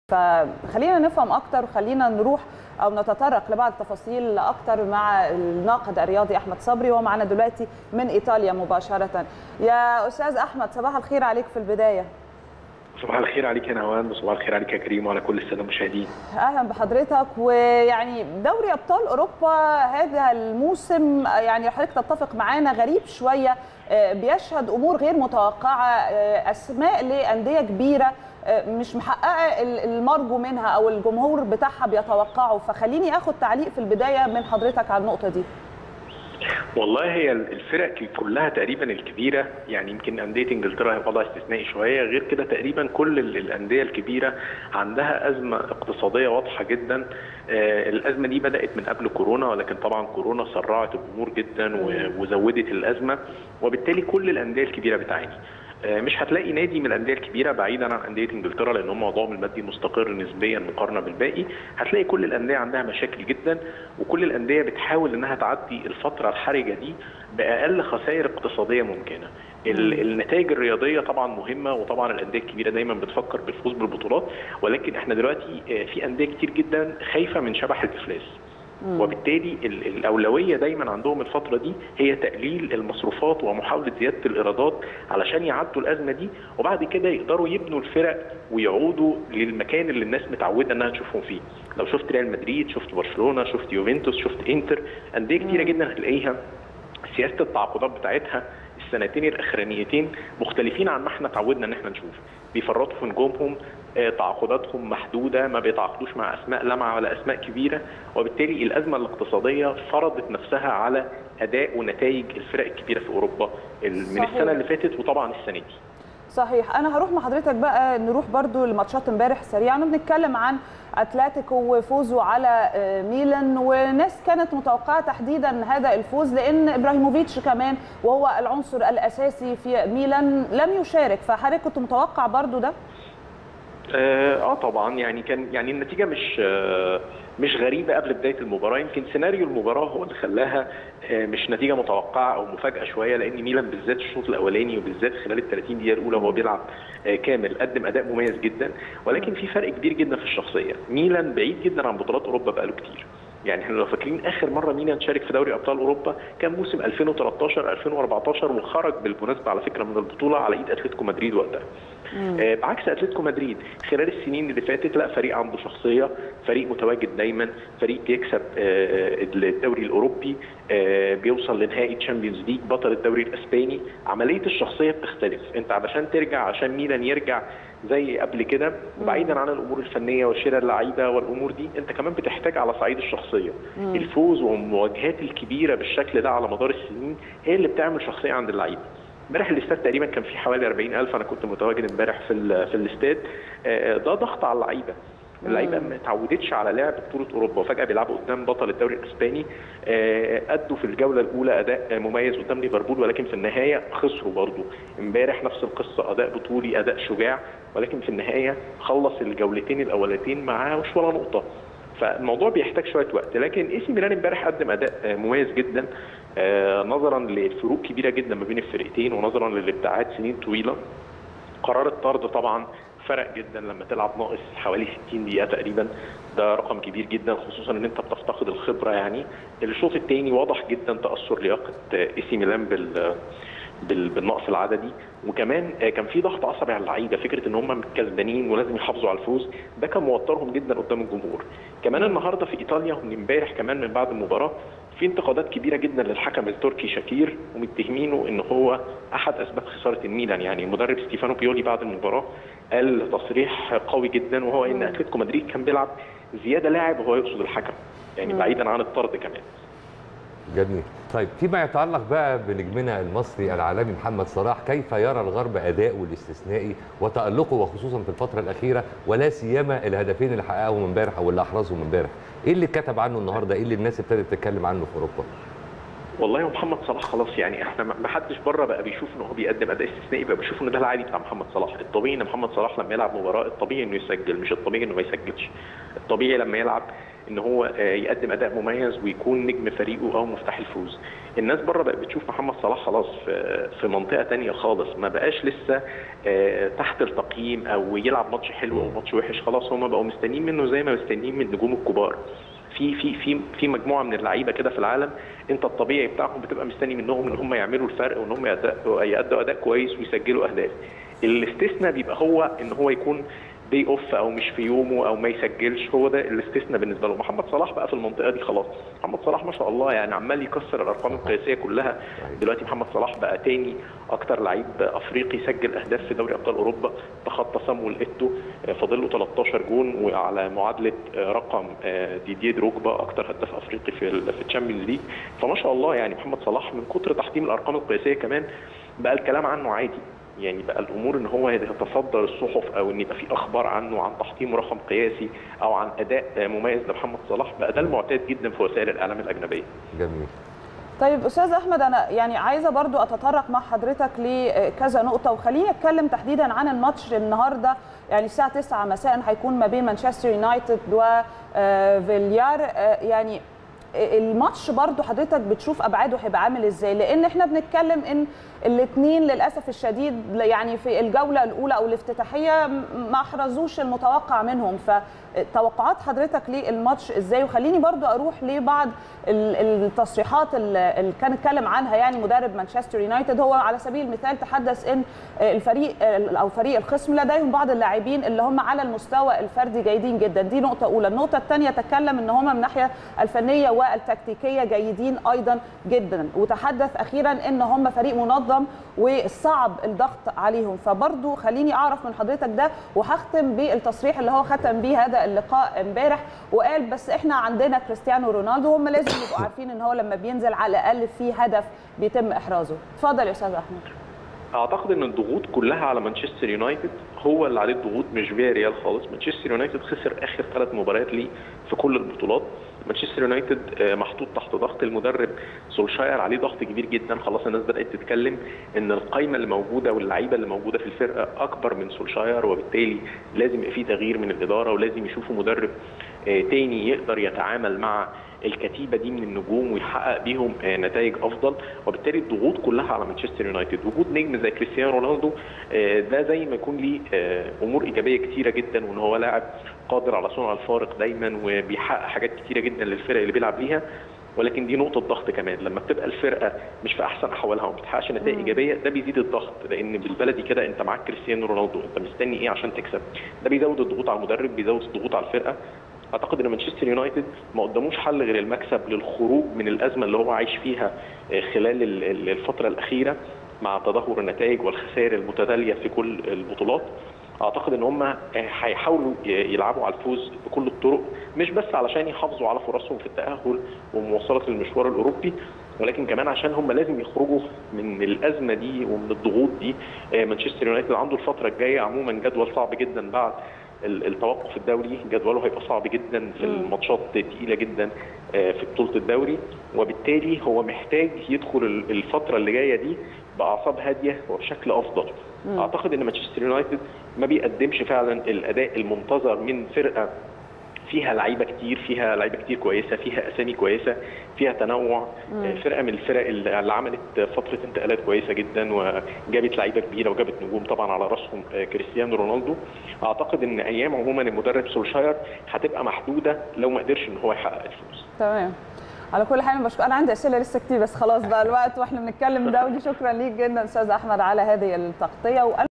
فخلينا نفهم اكتر وخلينا نروح او نتطرق لبعض التفاصيل اكتر مع الناقد الرياضي احمد صبري وهو معنا دلوقتي من ايطاليا مباشره يا استاذ احمد صباح الخير عليك في البدايه صباح الخير عليك يا نوان وصباح الخير عليك يا كريم وعلى كل الساده المشاهدين اهلا بحضرتك ويعني دوري ابطال اوروبا هذا الموسم يعني حضرتك تتفق معانا غريب شويه بيشهد امور غير متوقعه اسماء لانديه كبيره مش محققه المرجو منها او الجمهور بتاعها بيتوقعه فخليني اخد تعليق في البدايه من حضرتك على النقطه دي والله هي الفرق كلها تقريبا الكبيره يعني يمكن انديه انجلترا هي وضع استثنائي شويه غير كده تقريبا كل الانديه الكبيره عندها ازمه اقتصاديه واضحه جدا الازمه دي بدات من قبل كورونا ولكن طبعا كورونا سرعت الامور جدا وزودت الازمه وبالتالي كل الانديه الكبيره بتعاني مش هتلاقي نادي من الانديه الكبيره بعيدا عن انديه انجلترا لان هم وضعهم المادي مستقر نسبيا مقارنه بالباقي هتلاقي كل الانديه عندها مشاكل جدا وكل الانديه بتحاول انها تعدي الفتره الحرجه دي باقل خسائر اقتصاديه ممكنه النتائج الرياضيه طبعا مهمه وطبعا الانديه الكبيره دايما بتفكر بالفوز بالبطولات ولكن احنا دلوقتي في انديه كتير جدا خايفه من شبح الافلاس وبالتالي الاولويه دايما عندهم الفتره دي هي تقليل المصروفات ومحاوله زياده الايرادات علشان يعدوا الازمه دي وبعد كده يقدروا يبنوا الفرق ويعودوا للمكان اللي الناس متعوده انها تشوفهم فيه لو شفت ريال مدريد شفت برشلونه شفت يوفنتوس شفت انتر انديه كتيره جدا هتلاقيها سياسه التعاقدات بتاعتها السنتين الاخرانيتين مختلفين عن ما احنا اتعودنا ان احنا نشوف بيفرطوا في نجومهم تعاقداتهم محدوده ما بيتعاقدوش مع اسماء لمعه ولا اسماء كبيره وبالتالي الازمه الاقتصاديه فرضت نفسها على اداء ونتائج الفرق الكبيره في اوروبا من صحيح. السنه اللي فاتت وطبعا السنه دي صحيح انا هروح مع حضرتك بقى نروح برضو لماتشات امبارح سريعا بنتكلم عن اتلتيكو وفوزه على ميلان وناس كانت متوقعه تحديدا هذا الفوز لان ابراهيموفيتش كمان وهو العنصر الاساسي في ميلان لم يشارك فحضرتك كنت متوقع برضو ده اه طبعا يعني كان يعني النتيجه مش آه مش غريبه قبل بدايه المباراه يمكن سيناريو المباراه هو اللي خلاها آه مش نتيجه متوقعه او مفاجاه شويه لان ميلان بالذات الشوط الاولاني وبالذات خلال ال 30 دقيقه الاولى وهو بيلعب آه كامل قدم اداء مميز جدا ولكن في فرق كبير جدا في الشخصيه ميلان بعيد جدا عن بطولات اوروبا بقاله كتير يعني احنا لو فاكرين اخر مره ميلان شارك في دوري ابطال اوروبا كان موسم 2013 2014 وخرج بالمناسبه على فكره من البطوله على ايد اتلتيكو مدريد وقتها آه بعكس اتلتيكو مدريد خلال السنين اللي فاتت لا فريق عنده شخصيه فريق متواجد دايما فريق بيكسب آه الدوري الاوروبي آه بيوصل لنهائي تشامبيونز ليج بطل الدوري الاسباني عمليه الشخصيه بتختلف انت علشان ترجع عشان ميلان يرجع زي قبل كده وبعيدا عن الامور الفنيه وشراء اللعيبه والامور دي انت كمان بتحتاج على صعيد الشخصيه مم. الفوز والمواجهات الكبيره بالشكل ده على مدار السنين هي اللي بتعمل شخصيه عند اللعيبه امبارح الاستاد تقريبا كان فيه حوالي 40000 انا كنت متواجد امبارح في في الاستاد ده ضغط على اللعيبه اللعيبه ما اتعودتش على لعب بطوله اوروبا وفجاه بيلعبوا قدام بطل الدوري الاسباني ادوا في الجوله الاولى اداء مميز قدام ليفربول ولكن في النهايه خسروا برضه امبارح نفس القصه اداء بطولي اداء شجاع ولكن في النهايه خلص الجولتين الاولتين معاهوش ولا نقطه فالموضوع بيحتاج شويه وقت لكن اي سي ميلان امبارح قدم اداء مميز جدا نظرا لفروق كبيره جدا ما بين الفرقتين ونظرا للابتعاد سنين طويله قرار الطرد طبعا فرق جدا لما تلعب ناقص حوالي 60 دقيقه تقريبا ده رقم كبير جدا خصوصا ان انت بتفتقد الخبره يعني الشوط الثاني واضح جدا تاثر لياقه اي سي ميلان بال بالنقص العددي وكمان كان في ضغط عصبي على اللعيبه فكره ان هم كسبانين ولازم يحافظوا على الفوز ده كان موترهم جدا قدام الجمهور كمان النهارده في ايطاليا ومن امبارح كمان من بعد المباراه في انتقادات كبيره جدا للحكم التركي شاكير ومتهمينه ان هو احد اسباب خساره الميلان يعني المدرب ستيفانو بيولي بعد المباراه قال تصريح قوي جدا وهو ان اتلتيكو مدريد كان بيلعب زياده لاعب وهو يقصد الحكم يعني بعيدا عن الطرد كمان جميل طيب فيما يتعلق بقى بنجمنا المصري العالمي محمد صلاح كيف يرى الغرب اداؤه الاستثنائي وتالقه وخصوصا في الفتره الاخيره ولا سيما الهدفين اللي حققهم امبارح او اللي احرزهم امبارح ايه اللي اتكتب عنه النهارده ايه اللي الناس ابتدت تتكلم عنه في اوروبا والله هو محمد صلاح خلاص يعني احنا ما حدش بره بقى بيشوف ان هو بيقدم اداء استثنائي بقى بيشوف ان ده العادي بتاع محمد صلاح الطبيعي ان محمد صلاح لما يلعب مباراه الطبيعي انه يسجل مش الطبيعي انه ما يسجلش الطبيعي لما يلعب ان هو يقدم اداء مميز ويكون نجم فريقه او مفتاح الفوز الناس بره بقت بتشوف محمد صلاح خلاص في في منطقه تانية خالص ما بقاش لسه تحت التقييم او يلعب ماتش حلو او ماتش وحش خلاص هم بقوا مستنيين منه زي ما مستنيين من النجوم الكبار في في في في مجموعه من اللعيبه كده في العالم انت الطبيعي بتاعهم بتبقى مستني منهم ان هم يعملوا الفرق وان هم يأدوا اداء كويس ويسجلوا اهداف الاستثناء بيبقى هو ان هو يكون دي اوف او مش في يومه او ما يسجلش هو ده الاستثناء بالنسبه له محمد صلاح بقى في المنطقه دي خلاص محمد صلاح ما شاء الله يعني عمال يكسر الارقام القياسيه كلها دلوقتي محمد صلاح بقى تاني اكتر لعيب افريقي سجل اهداف في دوري ابطال اوروبا تخطى صامويل ايتو فاضل له 13 جون وعلى معادله رقم ديديه دروجبا اكتر هداف افريقي في في الشامبيونز ليج فما شاء الله يعني محمد صلاح من كتر تحطيم الارقام القياسيه كمان بقى الكلام عنه عادي يعني بقى الامور ان هو يتصدر الصحف او ان يبقى في اخبار عنه عن تحطيم رقم قياسي او عن اداء مميز لمحمد صلاح بقى ده المعتاد جدا في وسائل الاعلام الاجنبيه. جميل. طيب استاذ احمد انا يعني عايزه برضو اتطرق مع حضرتك لكذا نقطه وخليني اتكلم تحديدا عن الماتش النهارده يعني الساعه 9 مساء هيكون ما بين مانشستر يونايتد وفيليار يعني الماتش برضو حضرتك بتشوف ابعاده هيبقى عامل ازاي لان احنا بنتكلم ان الاثنين للاسف الشديد يعني في الجوله الاولى او الافتتاحيه ما احرزوش المتوقع منهم فتوقعات حضرتك للماتش ازاي وخليني برضو اروح لبعض التصريحات اللي كان اتكلم عنها يعني مدرب مانشستر يونايتد هو على سبيل المثال تحدث ان الفريق او فريق الخصم لديهم بعض اللاعبين اللي هم على المستوى الفردي جيدين جدا دي نقطه اولى النقطه الثانيه تكلم ان هم من الناحيه الفنيه والتكتيكيه جيدين ايضا جدا وتحدث اخيرا ان هم فريق منظم وصعب الضغط عليهم فبرضو خليني اعرف من حضرتك ده وهختم بالتصريح اللي هو ختم بيه هذا اللقاء امبارح وقال بس احنا عندنا كريستيانو رونالدو هم لازم يبقوا عارفين ان هو لما بينزل على الاقل في هدف بيتم احرازه اتفضل يا استاذ احمد اعتقد ان الضغوط كلها على مانشستر يونايتد هو اللي عليه الضغوط مش فيا ريال خالص مانشستر يونايتد خسر اخر ثلاث مباريات ليه في كل البطولات مانشستر يونايتد محطوط تحت ضغط المدرب سولشاير عليه ضغط كبير جدا خلاص الناس بدات تتكلم ان القائمه اللي موجوده واللعيبه اللي موجوده في الفرقه اكبر من سولشاير وبالتالي لازم يبقى في تغيير من الاداره ولازم يشوفوا مدرب تاني يقدر يتعامل مع الكتيبه دي من النجوم ويحقق بيهم نتائج افضل وبالتالي الضغوط كلها على مانشستر يونايتد وجود نجم زي كريستيانو رونالدو ده زي ما يكون ليه امور ايجابيه كتيره جدا وان هو لاعب قادر على صنع الفارق دايما وبيحقق حاجات كتيره جدا للفرق اللي بيلعب ليها ولكن دي نقطه ضغط كمان لما بتبقى الفرقه مش في احسن احوالها وما بتحققش نتائج ايجابيه ده بيزيد الضغط لان بالبلدي كده انت معاك كريستيانو رونالدو انت مستني ايه عشان تكسب ده بيزود الضغوط على المدرب بيزود الضغوط على الفرقه اعتقد ان مانشستر يونايتد ما قدموش حل غير المكسب للخروج من الازمه اللي هو عايش فيها خلال الفتره الاخيره مع تدهور النتائج والخسائر المتتاليه في كل البطولات اعتقد ان هم هيحاولوا يلعبوا على الفوز بكل الطرق مش بس علشان يحافظوا على فرصهم في التاهل ومواصله المشوار الاوروبي ولكن كمان عشان هم لازم يخرجوا من الازمه دي ومن الضغوط دي مانشستر يونايتد عنده الفتره الجايه عموما جدول صعب جدا بعد التوقف الدوري جدوله هيبقى صعب جدا في الماتشات تقيله جدا في بطوله الدوري وبالتالي هو محتاج يدخل الفتره اللي جايه دي باعصاب هاديه وبشكل افضل مم. اعتقد ان مانشستر يونايتد ما بيقدمش فعلا الاداء المنتظر من فرقه فيها لعيبه كتير فيها لعيبه كتير كويسه فيها اسامي كويسه فيها تنوع مم. فرقه من الفرق اللي عملت فتره انتقالات كويسه جدا وجابت لعيبه كبيره وجابت نجوم طبعا على راسهم كريستيانو رونالدو اعتقد ان ايام عموما المدرب سولشاير هتبقى محدوده لو ما قدرش ان هو يحقق الفوز تمام على كل حال بشكر انا عندي اسئله لسه كتير بس خلاص بقى الوقت واحنا بنتكلم دولي شكرا ليك جدا استاذ احمد على هذه التغطيه